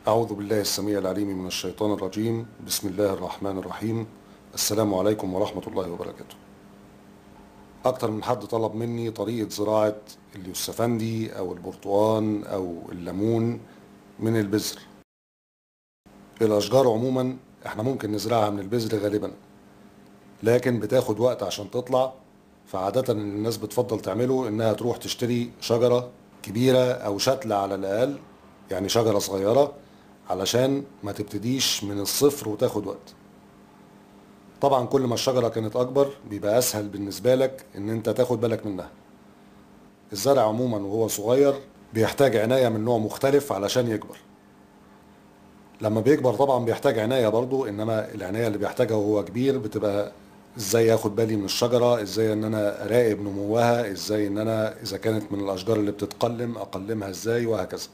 أعوذ بالله السميع العليم من الشيطان الرجيم بسم الله الرحمن الرحيم السلام عليكم ورحمة الله وبركاته أكتر من حد طلب مني طريقة زراعة اليوسفندي أو البرتقان أو الليمون من البذر الأشجار عموما احنا ممكن نزرعها من البذر غالبا لكن بتاخد وقت عشان تطلع فعادة اللي الناس بتفضل تعمله انها تروح تشتري شجرة كبيرة او شتلة على الاقل يعني شجرة صغيرة علشان ما تبتديش من الصفر وتاخد وقت طبعا كل ما الشجرة كانت اكبر بيبقى اسهل بالنسبة لك ان انت تاخد بالك منها الزرع عموما وهو صغير بيحتاج عناية من نوع مختلف علشان يكبر لما بيكبر طبعا بيحتاج عناية برضو انما العناية اللي بيحتاجها وهو كبير بتبقى ازاي اخد بالي من الشجرة ازاي ان انا اراقب نموها ازاي ان انا اذا كانت من الاشجار اللي بتتقلم اقلمها ازاي وهكذا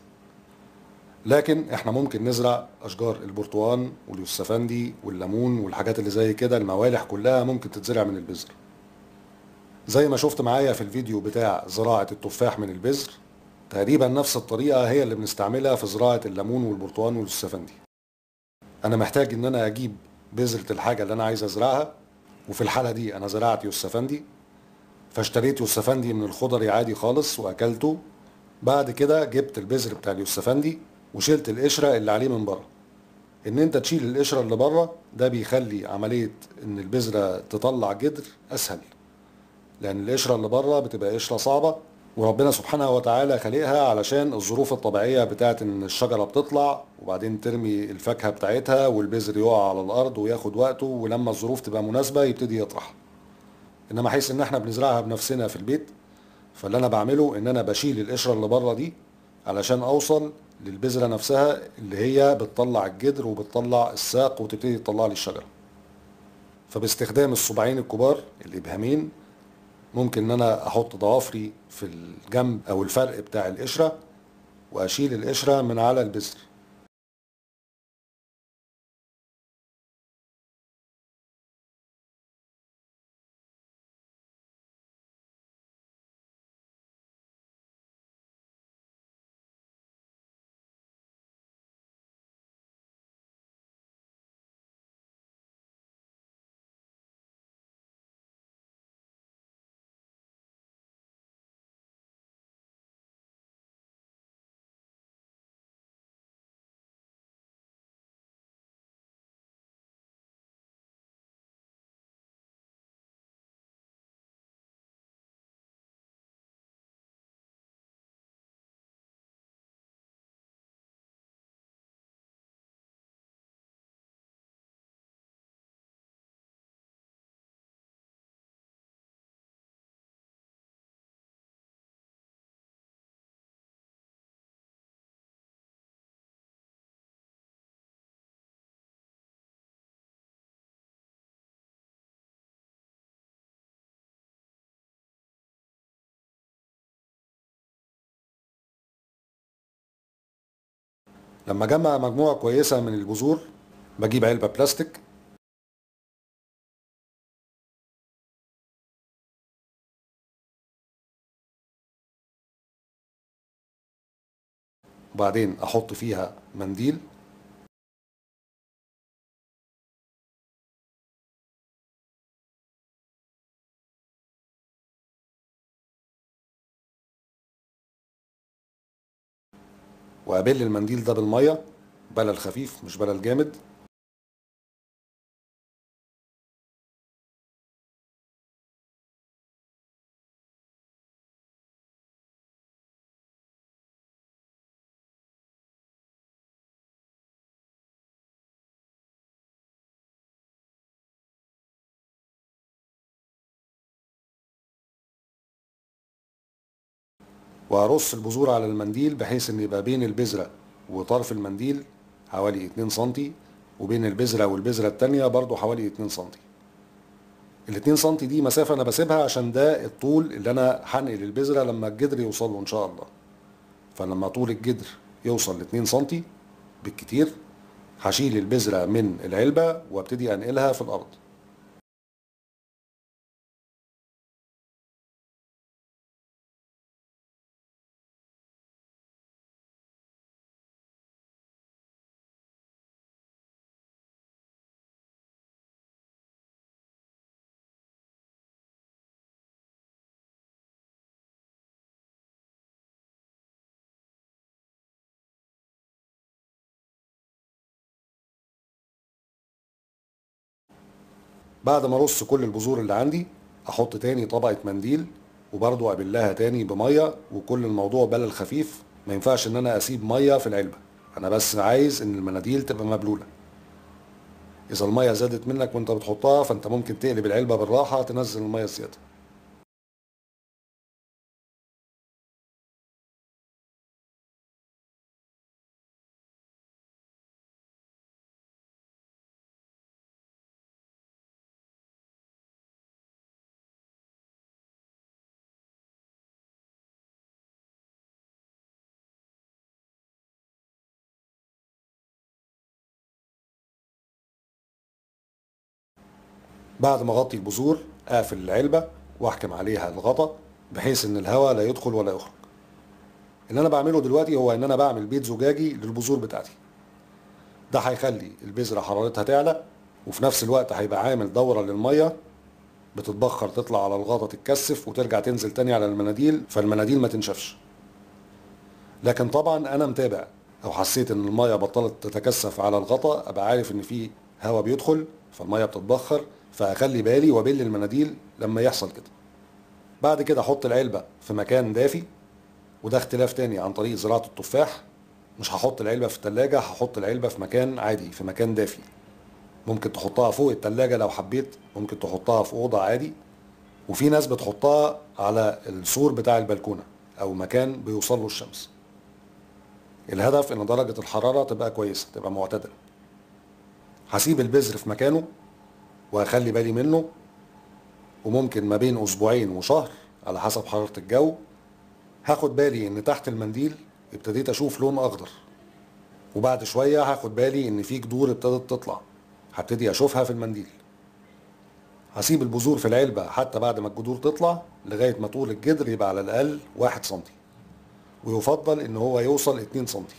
لكن احنا ممكن نزرع اشجار البرتقال واليوسفندي والليمون والحاجات اللي زي كده الموالح كلها ممكن تتزرع من البذر زي ما شفت معايا في الفيديو بتاع زراعة التفاح من البذر تقريبا نفس الطريقة هي اللي بنستعملها في زراعة الليمون والبرتقال واليوسفندي انا محتاج ان انا اجيب بذرة الحاجة اللي انا عايز ازرعها وفي الحالة دي انا زرعت يوسفندي فاشتريت يوسفندي من الخضري عادي خالص واكلته بعد كده جبت البذر بتاع اليوسفندي وشلت القشرة اللي عليه من بره ان انت تشيل القشرة اللي بره ده بيخلي عملية ان البذرة تطلع جدر اسهل لان القشرة اللي بره بتبقى قشرة صعبة وربنا سبحانه وتعالى خلقها علشان الظروف الطبيعية بتاعت ان الشجرة بتطلع وبعدين ترمي الفاكهة بتاعتها والبذر يقع على الارض وياخد وقته ولما الظروف تبقى مناسبة يبتدي يطرح انما حيث ان احنا بنزرعها بنفسنا في البيت فاللي انا بعمله ان انا بشيل القشرة اللي بره دي علشان اوصل للبذرة نفسها اللي هي بتطلع الجدر وبتطلع الساق وتبتدي تطلع لي الشجرة فباستخدام الصباعين الكبار الابهامين ممكن ان انا احط ضوافري في الجنب او الفرق بتاع القشرة واشيل القشرة من على البذر لما اجمع مجموعة كويسة من البذور بجيب علبة بلاستيك وبعدين احط فيها منديل وابل المنديل ده بالميه بلل خفيف مش بلل جامد وارص البذور على المنديل بحيث ان يبقى بين البذرة وطرف المنديل حوالي 2 سنتي وبين البذرة والبذرة التانية برضو حوالي 2 سنتي ال 2 سنتي دي مسافة انا بسيبها عشان ده الطول اللي انا هنقل البذرة لما الجدر يوصل له ان شاء الله فلما طول الجدر يوصل ل 2 سنتي بالكتير هشيل البذرة من العلبة وابتدي انقلها في الارض بعد ما ارص كل البذور اللي عندي احط تاني طبقة منديل وبرضو ابلها تاني بمية وكل الموضوع بلل خفيف ما ينفعش ان انا اسيب مية في العلبة انا بس عايز ان المناديل تبقى مبلولة اذا المية زادت منك وانت بتحطها فانت ممكن تقلب العلبة بالراحة تنزل المية الزيادة بعد ما اغطي البذور اقفل العلبة واحكم عليها الغطا بحيث ان الهواء لا يدخل ولا يخرج اللي انا بعمله دلوقتي هو ان انا بعمل بيت زجاجي للبذور بتاعتي ده هيخلي البذرة حرارتها تعلى وفي نفس الوقت هيبقى عامل دورة للمية بتتبخر تطلع على الغطا تتكثف وترجع تنزل تاني على المناديل فالمناديل ما تنشفش لكن طبعا انا متابع لو حسيت ان المية بطلت تتكثف على الغطا ابقى عارف ان في هواء بيدخل فالمية بتتبخر فاخلي بالي وابل المناديل لما يحصل كده بعد كده احط العلبة في مكان دافي وده اختلاف تاني عن طريق زراعة التفاح مش هحط العلبة في التلاجة هحط العلبة في مكان عادي في مكان دافي ممكن تحطها فوق التلاجة لو حبيت ممكن تحطها في أوضة عادي وفي ناس بتحطها على السور بتاع البلكونة أو مكان بيوصل له الشمس الهدف إن درجة الحرارة تبقى كويسة تبقى معتدلة هسيب البذر في مكانه وهخلي بالي منه وممكن ما بين أسبوعين وشهر على حسب حرارة الجو هاخد بالي إن تحت المنديل ابتديت أشوف لون أخضر وبعد شوية هاخد بالي إن في جذور ابتدت تطلع هبتدي أشوفها في المنديل هسيب البذور في العلبة حتى بعد ما الجذور تطلع لغاية ما طول الجدر يبقى على الأقل واحد سنتي ويفضل إن هو يوصل اتنين سنتي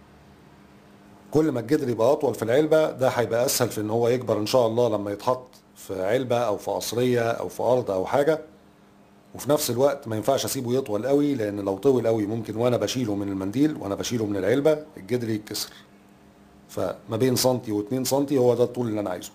كل ما الجدر يبقى أطول في العلبة ده هيبقى أسهل في إن هو يكبر إن شاء الله لما يتحط في علبة أو في قصرية أو في أرض أو حاجة وفي نفس الوقت ما ينفعش اسيبه يطول قوي لان لو طول قوي ممكن وانا بشيله من المنديل وانا بشيله من العلبه الجدر يتكسر فما بين سنتي واتنين سنتي هو ده الطول اللي انا عايزه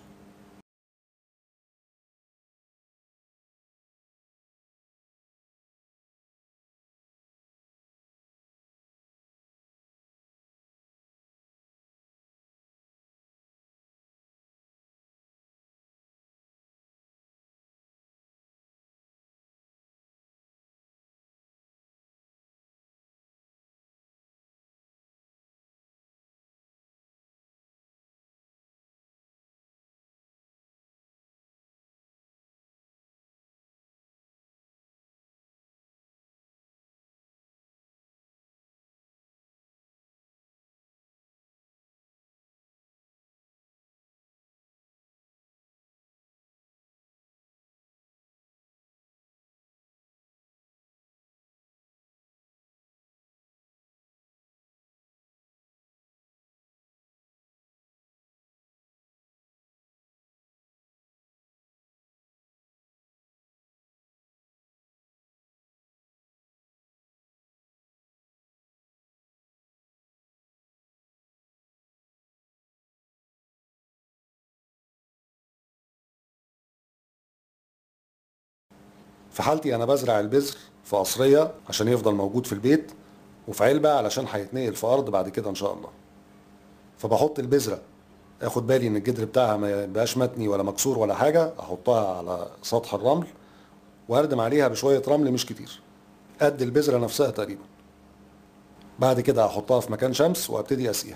في حالتي انا بزرع البذر في قصريه عشان يفضل موجود في البيت وفي علبه علشان هيتنقل في ارض بعد كده ان شاء الله فبحط البذره اخد بالي ان الجدر بتاعها ما يبقاش متني ولا مكسور ولا حاجه احطها على سطح الرمل واردم عليها بشويه رمل مش كتير قد البذره نفسها تقريبا بعد كده احطها في مكان شمس وابتدي اسقيها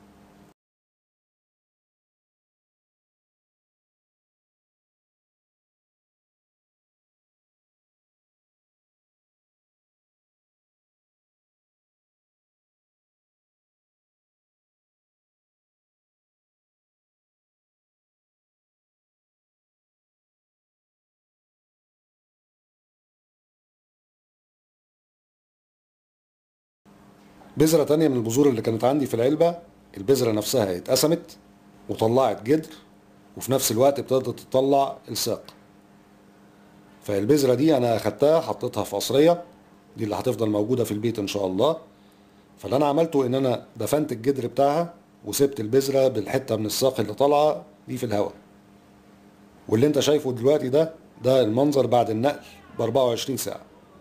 بذرة تانية من البذور اللي كانت عندي في العلبة البذرة نفسها اتقسمت وطلعت جدر وفي نفس الوقت ابتدت تطلع الساق فالبذرة دي انا اخدتها حطيتها في قصرية دي اللي هتفضل موجودة في البيت ان شاء الله فاللي انا عملته ان انا دفنت الجدر بتاعها وسبت البذرة بالحتة من الساق اللي طالعة دي في الهواء واللي انت شايفه دلوقتي ده ده المنظر بعد النقل ب 24 ساعة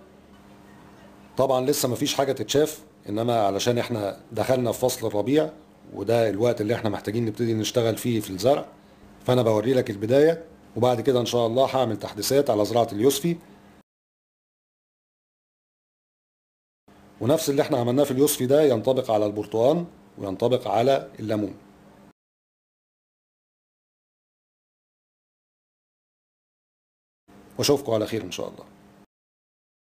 طبعا لسه مفيش حاجة تتشاف انما علشان احنا دخلنا في فصل الربيع وده الوقت اللي احنا محتاجين نبتدي نشتغل فيه في الزرع فانا بوري لك البداية وبعد كده ان شاء الله هعمل تحديثات على زراعة اليوسفي ونفس اللي احنا عملناه في اليوسفي ده ينطبق على البرتقال وينطبق على الليمون واشوفكم على خير ان شاء الله